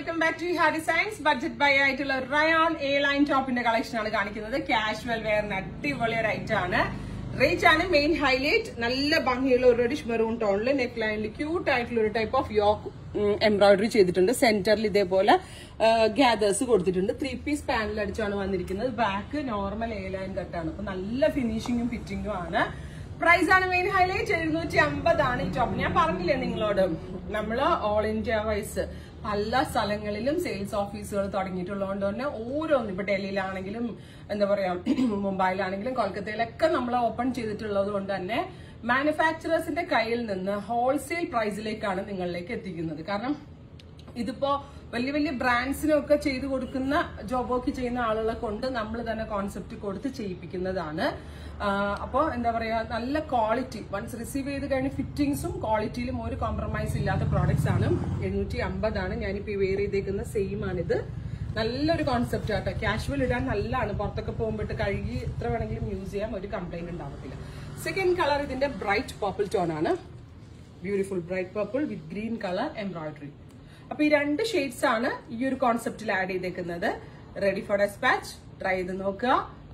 welcome back to ah designs budget buy ആയിട്ടുള്ള rayon A line ടോപ്പിന്റെ collection ആണ് കാണിക്കുന്നത് കാഷ്വൽ വെയറിന് അടിപൊളി ഒരു ഐറ്റം ആണ് റേറ്റ് ആണ് മെയിൻ ഹൈലൈറ്റ് നല്ല ഭംഗിയുള്ള ഒരു റെഡിഷ് മെറൂൺ ടോണിൽ നെക്ക് ലൈനിൽ ക്യൂട്ട് ആയിട്ടുള്ള ഒരു ടൈപ്പ് ഓഫ് യോക്ക് എംബ്രോയിഡറി ചെയ്തിട്ടുണ്ട് സെന്ററിൽ ഇതേപോലെ ഗ്യാദേഴ്സ് കൊടുത്തിട്ടുണ്ട് ത്രീ പീസ് പാനൽ അടിച്ചാണ് വന്നിരിക്കുന്നത് ബാക്ക് നോർമൽ എ ലൈൻ കട്ടാണ് അപ്പൊ നല്ല ഫിനിഷിങ്ങും ഫിറ്റിംഗും ആണ് പ്രൈസ് ആണ് മെയിൻ ഹൈലൈറ്റ് എഴുന്നൂറ്റി അമ്പതാണ് ഈ ടോപ്പ് ഞാൻ പറഞ്ഞില്ലേ നിങ്ങളോട് നമ്മള് ഓൾ ഇന്ത്യ വൈസ് പല സ്ഥലങ്ങളിലും സെയിൽസ് ഓഫീസുകൾ തുടങ്ങിയിട്ടുള്ളതുകൊണ്ട് തന്നെ ഓരോന്നും ഇപ്പൊ ഡൽഹിയിലാണെങ്കിലും എന്താ പറയാ മുംബൈയിലാണെങ്കിലും കൊൽക്കത്തയിലൊക്കെ നമ്മൾ ഓപ്പൺ ചെയ്തിട്ടുള്ളത് കൊണ്ട് തന്നെ മാനുഫാക്ചറേഴ്സിന്റെ കയ്യിൽ നിന്ന് ഹോൾസെയിൽ പ്രൈസിലേക്കാണ് നിങ്ങളിലേക്ക് എത്തിക്കുന്നത് കാരണം ഇതിപ്പോ വലിയ വലിയ ബ്രാൻഡ്സിനൊക്കെ ചെയ്തു കൊടുക്കുന്ന ജോബ് വർക്ക് ചെയ്യുന്ന ആളുകളെ കൊണ്ട് നമ്മൾ തന്നെ കോൺസെപ്റ്റ് കൊടുത്ത് ചെയ്യിപ്പിക്കുന്നതാണ് അപ്പോൾ എന്താ പറയാ നല്ല ക്വാളിറ്റി വൺസ് റിസീവ് ചെയ്ത് കഴിഞ്ഞ് ഫിറ്റിംഗ്സും ക്വാളിറ്റിയിലും ഒരു കോംപ്രമൈസ് ഇല്ലാത്ത പ്രോഡക്ട്സ് ആണ് എണ്ണൂറ്റി അമ്പതാണ് ഞാനിപ്പോൾ വെയർ ചെയ്തേക്കുന്ന സെയിം ആണിത് നല്ലൊരു കോൺസെപ്റ്റ് ആട്ടോ കാഷ്വൽ ഇടാൻ നല്ലതാണ് പുറത്തൊക്കെ പോകുമ്പോട്ട് കഴുകി എത്ര വേണമെങ്കിലും യൂസ് ചെയ്യാം ഒരു കംപ്ലൈന്റ് ഉണ്ടാവത്തില്ല സെക്കൻഡ് കളർ ഇതിന്റെ ബ്രൈറ്റ് പർപ്പിൾ ടോൺ ആണ് beautiful bright purple with green colour embroidery അപ്പൊ ഈ രണ്ട് ഷെയ്ഡ്സ് ആണ് ഈ ഒരു കോൺസെപ്റ്റിൽ ആഡ് ചെയ്തേക്കുന്നത് റെഡി ഫോർ ഡെസ്പാച്ച് ട്രൈ ചെയ്ത് നോക്കുക